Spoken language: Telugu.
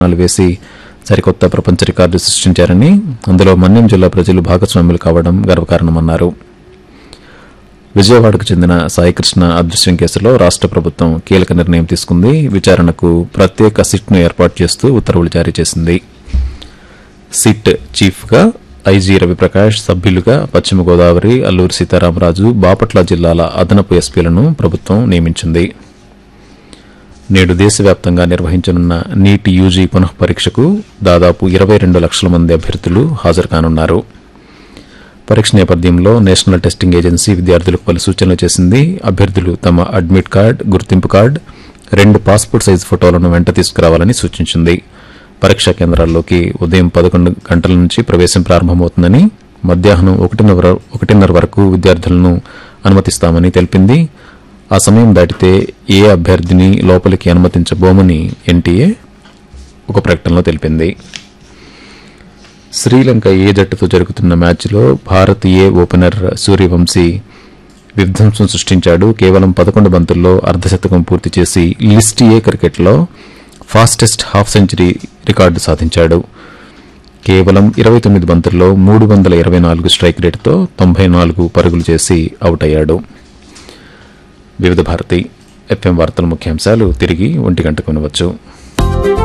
నాలు వేసి సరికొత్త ప్రపంచ రికార్డు సృష్టించారని అందులో మన్యం జిల్లా ప్రజలు భాగస్వాములు కావడం గర్వకారణమన్నారు విజయవాడకు చెందిన సాయికృష్ణ అదృశ్యం కేసులో రాష్ట ప్రభుత్వం కీలక నిర్ణయం తీసుకుంది విచారణకు ప్రత్యేక సిట్ను ఏర్పాటు చేస్తూ ఉత్తర్వులు జారీ చేసింది సిట్ చీఫ్గా ఐజీ రవిప్రకాష్ సభ్యులుగా పశ్చిమ గోదావరి అల్లూరి సీతారామరాజు బాపట్ల జిల్లాల అదనపు ఎస్పీలను ప్రభుత్వం నియమించింది నేడు దేశవ్యాప్తంగా నిర్వహించనున్న నీట్ యూజీ పునః పరీక్షకు దాదాపు ఇరవై రెండు లక్షల మంది అభ్యర్థులు హాజరు కానున్నారు పరీక్ష నేపథ్యంలో నేషనల్ టెస్టింగ్ ఏజెన్సీ విద్యార్థులకు పలు సూచనలు చేసింది అభ్యర్థులు తమ అడ్మిట్ కార్డ్ గుర్తింపు కార్డ్ రెండు పాస్పోర్ట్ సైజు ఫోటోలను వెంట తీసుకురావాలని సూచించింది పరీక్షా కేంద్రాల్లోకి ఉదయం పదకొండు గంటల నుంచి ప్రవేశం ప్రారంభమవుతుందని మధ్యాహ్నం ఒకటిన్నర ఒకటిన్నర వరకు విద్యార్థులను అనుమతిస్తామని తెలిపింది ఆ సమయం దాటితే ఏ అభ్యర్థిని లోపలికి అనుమతించబోమని ఎన్టీఏ ఒక ప్రకటనలో తెలిపింది శ్రీలంక ఏ జట్టుతో జరుగుతున్న మ్యాచ్లో భారత్ ఏ ఓపెనర్ సూర్యవంశీ విధ్వంసం సృష్టించాడు కేవలం పదకొండు బంతుల్లో అర్ధశతకం పూర్తి చేసి లిస్ట్ ఏ క్రికెట్లో ఫాస్టెస్ట్ హాఫ్ సెంచరీ రికార్డు సాధించాడు కేవలం ఇరవై తొమ్మిది బంతుల్లో మూడు వందల ఇరవై నాలుగు స్ట్రైక్ రేటుతో తొంభై నాలుగు పరుగులు చేసి అవుట్ అయ్యాడు వివిధ భారతి ఎఫ్ఎం వార్తల ముఖ్యాంశాలు తిరిగి ఒంటి గంటకు వినవచ్చు